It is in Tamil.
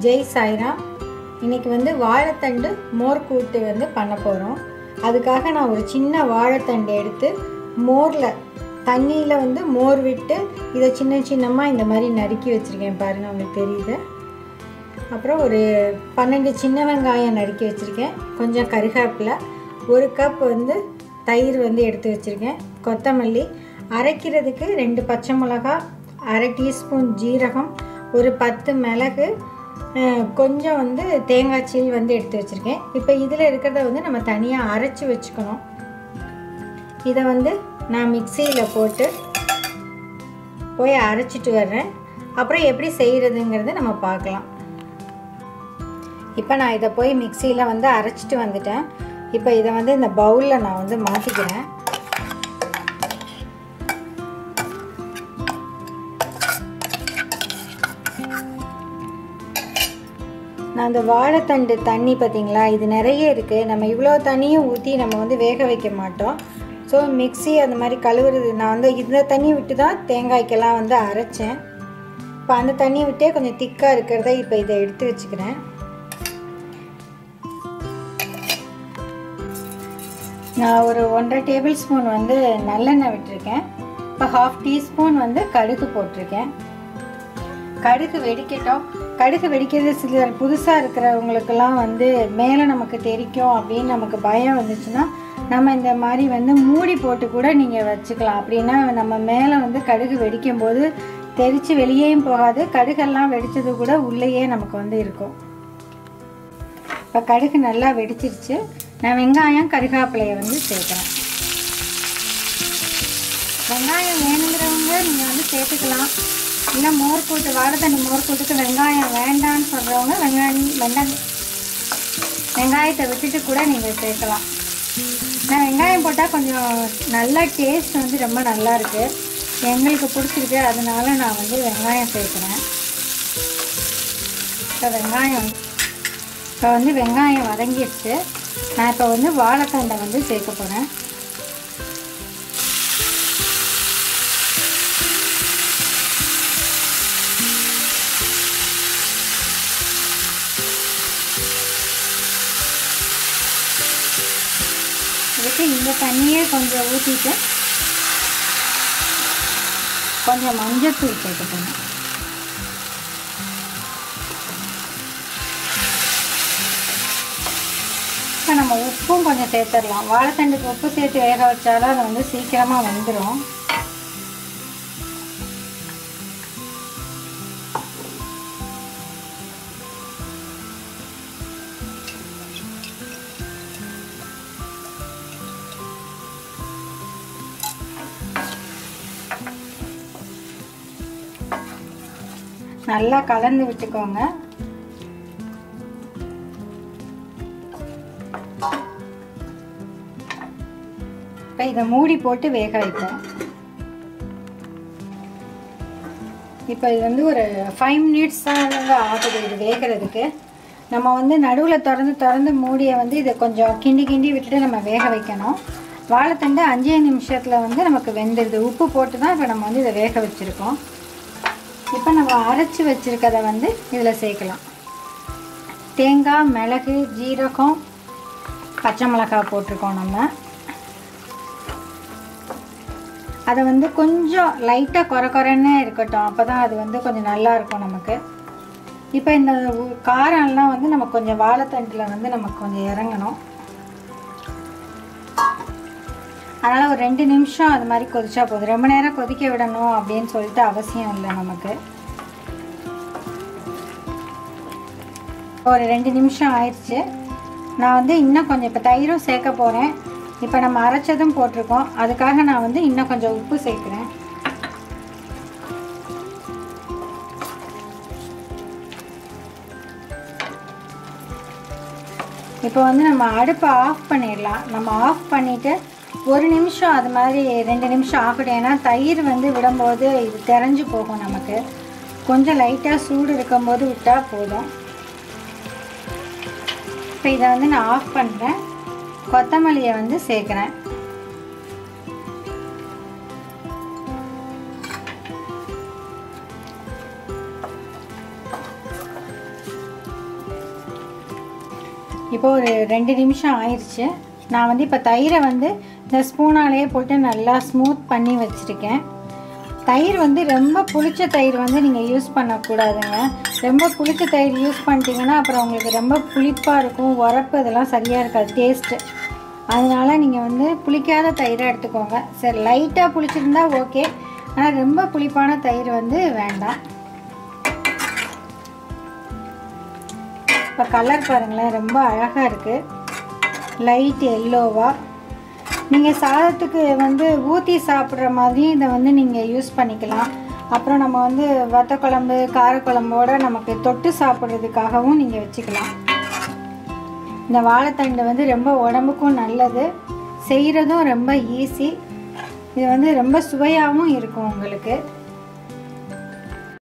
ஜெய் சாய்ராம் இன்னைக்கு வந்து வாழைத்தண்டு மோர் கூட்டு வந்து பண்ண போகிறோம் அதுக்காக நான் ஒரு சின்ன வாழைத்தண்டு எடுத்து மோரில் தண்ணியில் வந்து மோர் விட்டு இதை சின்ன சின்னமாக இந்த மாதிரி நறுக்கி வச்சுருக்கேன் பாருங்கள் உங்களுக்கு தெரியுது அப்புறம் ஒரு பன்னெண்டு சின்ன வெங்காயம் நறுக்கி வச்சுருக்கேன் கொஞ்சம் கருவேப்பிலை ஒரு கப் வந்து தயிர் வந்து எடுத்து வச்சுருக்கேன் கொத்தமல்லி அரைக்கிறதுக்கு ரெண்டு பச்சை மிளகா அரை டீஸ்பூன் ஜீரகம் ஒரு பத்து மிளகு அஹ், கொஞ்சம் வந்து தேங்காய் சீல் வந்து எடுத்து வச்சுருக்கேன் இப்போ இதில் இருக்கிறத வந்து நம்ம தனியாக அரைச்சி வச்சுக்கணும் இதை வந்து நான் மிக்சியில் போட்டு போய் அரைச்சிட்டு வர்றேன் அப்புறம் எப்படி செய்கிறதுங்கிறத நம்ம பார்க்கலாம் இப்போ நான் இதை போய் மிக்சியில் வந்து அரைச்சிட்டு வந்துட்டேன் இப்போ இதை வந்து இந்த பவுலில் நான் வந்து மாற்றிக்கிறேன் நான் அந்த வாழைத்தண்டு தண்ணி பார்த்தீங்களா இது நிறைய இருக்குது நம்ம இவ்வளோ தண்ணியும் ஊற்றி நம்ம வந்து வேக வைக்க மாட்டோம் ஸோ மிக்ஸி அந்த மாதிரி கழுவுறது நான் வந்து இந்த தண்ணி விட்டு தான் தேங்காய்க்கெல்லாம் வந்து அரைச்சேன் இப்போ அந்த தண்ணியை விட்டே கொஞ்சம் திக்காக இருக்கிறத இப்போ இதை எடுத்து வச்சுக்கிறேன் நான் ஒரு ஒன்றரை டேபிள் ஸ்பூன் வந்து நல்லெண்ணெய் விட்டுருக்கேன் இப்போ ஹாஃப் டீஸ்பூன் வந்து கடுகு போட்டிருக்கேன் கடுகு வெடிக்கட்டும் கடுகு வெடிக்கிறது சில புதுசாக இருக்கிறவங்களுக்கெல்லாம் வந்து மேலே நமக்கு தெரிக்கும் அப்படின்னு நமக்கு பயம் வந்துச்சுன்னா நம்ம இந்த மாதிரி வந்து மூடி போட்டு கூட நீங்கள் வச்சுக்கலாம் அப்படின்னா நம்ம மேலே வந்து கடுகு வெடிக்கும் போது தெரித்து வெளியேயும் போகாது கடுகெல்லாம் வெடித்தது கூட உள்ளேயே நமக்கு வந்து இருக்கும் இப்போ கடுகு நல்லா வெடிச்சிருச்சு நான் வெங்காயம் கருகாப்பிலையை வந்து சேர்க்குறேன் வெங்காயம் வேணுங்கிறவங்க நீங்கள் வந்து சேர்த்துக்கலாம் இல்லை மோர் கூட்டு வாழைத்தண்ணி மோர் கூட்டுக்கு வெங்காயம் வேண்டான்னு சொல்கிறவங்க வெங்காயம் வெங்காயம் வெங்காயத்தை விட்டுட்டு கூட நீங்கள் சேர்க்கலாம் நான் வெங்காயம் போட்டால் கொஞ்சம் நல்லா டேஸ்ட் வந்து ரொம்ப நல்லா இருக்கு எங்களுக்கு பிடிச்சிருக்கு அதனால நான் வந்து வெங்காயம் சேர்க்குறேன் இப்போ வெங்காயம் இப்போ வந்து வெங்காயம் வதங்கிடுச்சு நான் இப்போ வந்து வாழைத்தண்டை வந்து சேர்க்க போகிறேன் அதுக்கு இந்த தண்ணியே கொஞ்சம் ஊற்றிட்டு கொஞ்சம் மஞ்சத்தூள் சேர்க்க போகணும் இப்போ நம்ம உப்பும் கொஞ்சம் சேர்த்துடலாம் வாழைத்தண்டுக்கு உப்பு சேர்த்து வேக வச்சாலும் அது வந்து சீக்கிரமாக வந்துடும் நல்லா கலந்து விட்டுக்கோங்க இப்போ இதை மூடி போட்டு வேக வைப்போம் இப்போ இது வந்து ஒரு ஃபைவ் மினிட்ஸ் தான் ஆகுது இது வேகிறதுக்கு நம்ம வந்து நடுவில் திறந்து திறந்து மூடியை வந்து இதை கொஞ்சம் கிண்டி கிண்டி விட்டுட்டு நம்ம வேக வைக்கணும் வாழைத்தண்டு அஞ்சே நிமிஷத்தில் வந்து நமக்கு வெந்துடுது உப்பு போட்டு தான் இப்போ நம்ம வந்து இதை வேக வச்சுருக்கோம் இப்போ நம்ம அரைச்சி வச்சுருக்கதை வந்து இதில் சேர்க்கலாம் தேங்காய் மிளகு ஜீரகம் பச்சை மிளகாய் போட்டிருக்கோம் நம்ம அதை வந்து கொஞ்சம் லைட்டாக குறை குறைன்னே இருக்கட்டும் அப்போ தான் அது வந்து கொஞ்சம் நல்லா இருக்கும் நமக்கு இப்போ இந்த உ- காரம்லாம் வந்து நமக்கு கொஞ்சம் வாழைத்தண்டில் வந்து நமக்கு கொஞ்சம் இறங்கணும் அதனால் ஒரு ரெண்டு நிமிஷம் அது மாதிரி கொதிச்சா போதும் ரொம்ப நேரம் கொதிக்க விடணும் அப்படின்னு சொல்லிட்டு அவசியம் இல்லை நமக்கு ஒரு ரெண்டு நிமிஷம் ஆயிடுச்சு நான் வந்து இன்னும் கொஞ்சம் இப்போ தயிரும் சேர்க்க போகிறேன் இப்போ நம்ம அரைச்சதும் போட்டிருக்கோம் அதுக்காக நான் வந்து இன்னும் கொஞ்சம் உப்பு சேர்க்குறேன் இப்போ வந்து நம்ம அடுப்பை ஆஃப் பண்ணிடலாம் நம்ம ஆஃப் பண்ணிவிட்டு ஒரு நிமிஷம் அது மாதிரி ரெண்டு நிமிஷம் ஆகட்டும் ஏன்னா தயிர் வந்து விடும்போது இது தெரிஞ்சு போகும் நமக்கு கொஞ்சம் லைட்டாக சூடு இருக்கும்போது விட்டால் போதும் இப்போ இதை வந்து நான் ஆஃப் பண்ணுறேன் கொத்தமல்லியை வந்து சேர்க்குறேன் இப்போ ஒரு ரெண்டு நிமிஷம் ஆயிடுச்சு நான் வந்து இப்போ தயிரை வந்து இந்த ஸ்பூனாலேயே போட்டு நல்லா ஸ்மூத் பண்ணி வச்சுருக்கேன் தயிர் வந்து ரொம்ப புளிச்ச தயிர் வந்து நீங்கள் யூஸ் பண்ணக்கூடாதுங்க ரொம்ப புளிச்ச தயிர் யூஸ் பண்ணிட்டீங்கன்னா அப்புறம் உங்களுக்கு ரொம்ப புளிப்பாக இருக்கும் உரப்பு இதெல்லாம் சரியாக இருக்காது டேஸ்ட்டு அதனால நீங்கள் வந்து புளிக்காத தயிரை எடுத்துக்கோங்க சரி லைட்டாக புளிச்சிருந்தா ஓகே ஆனால் ரொம்ப புளிப்பான தயிர் வந்து வேண்டாம் இப்போ கலர் பாருங்களேன் ரொம்ப அழகாக இருக்குது லைட் எல்லோவாக நீங்கள் சாதத்துக்கு வந்து ஊற்றி சாப்பிட்ற மாதிரியும் இதை வந்து நீங்கள் யூஸ் பண்ணிக்கலாம் அப்புறம் நம்ம வந்து வத்த குழம்பு காரக்குழம்போட நமக்கு தொட்டு சாப்பிட்றதுக்காகவும் நீங்கள் வச்சுக்கலாம் இந்த வாழைத்தண்டு வந்து ரொம்ப உடம்புக்கும் நல்லது செய்கிறதும் ரொம்ப ஈஸி இது வந்து ரொம்ப சுவையாகவும் இருக்கும் உங்களுக்கு